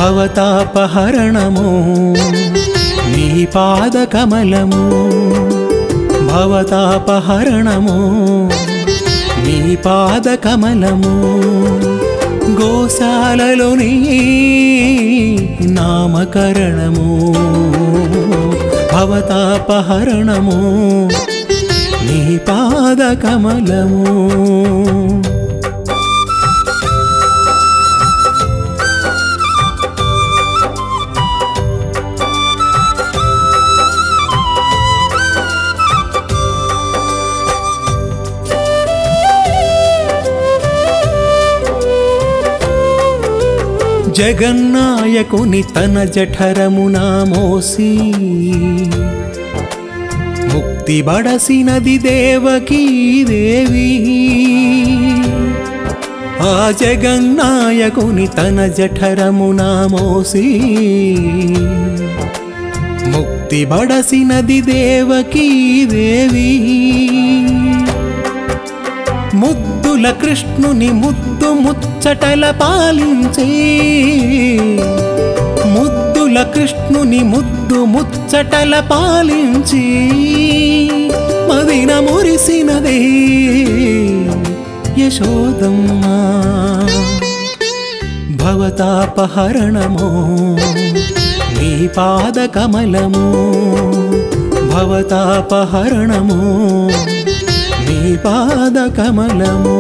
భవతాపహరణము నీ పాద కమలము భవతాపహరణము నీ పాద కమలము గోశాలలోని నామకరణము భవతాపహరణము నీ పాద కమలము జగన్నాయకుని తన జఠరమున మోసి ముక్తి బడసినది దేవకీ దేవి ఆ జగన్నాయకుని తన జఠరమున మోసి ముక్తి బడసినది దేవకీ దేవి ముద్దుల కృష్ణుని ముద్దు ముచ్చటల పాలించే ముద్దుల కృష్ణుని ముద్దు ముచ్చటల పాలించి మదిన మురిసినదే యశోదమ్మా భవతాపహరణము నీ పాద కమలము భవతాపహరణము నీ పాద కమలము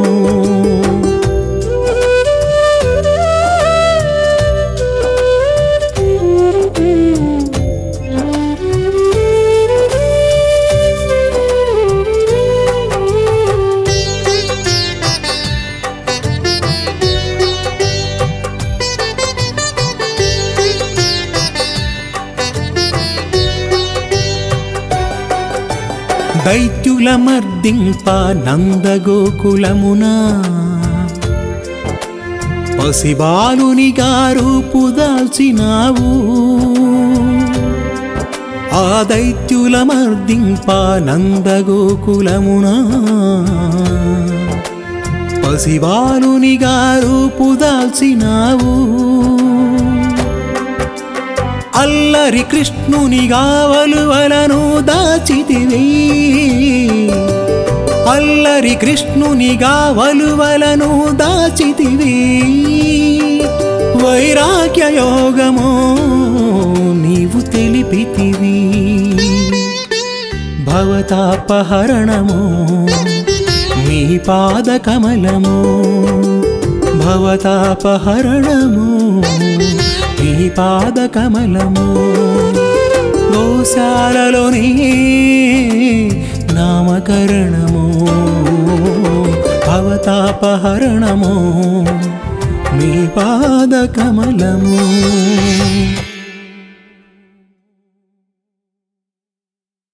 దైత్యుల మర్దింప నందగోకులమునా పసిబాలుని గారు పుదాల్చినావు ఆ దైత్యుల మర్దింప నందగోకులమునా పసిబాలుని గారు పుదాల్చినావు అల్లరి కృష్ణుని గావలువలను దాచితివి అల్లరి కృష్ణుని గావలువలను దాచితివి వైరాగ్య యోగము నీవు తెలిపితివి భవతాపహరణము మీ పాద కమలము భవతాపహరణము మీ పాద కమలము గోశాలలోని నామకరణము భవతాపహరణము మీ పాద కమలము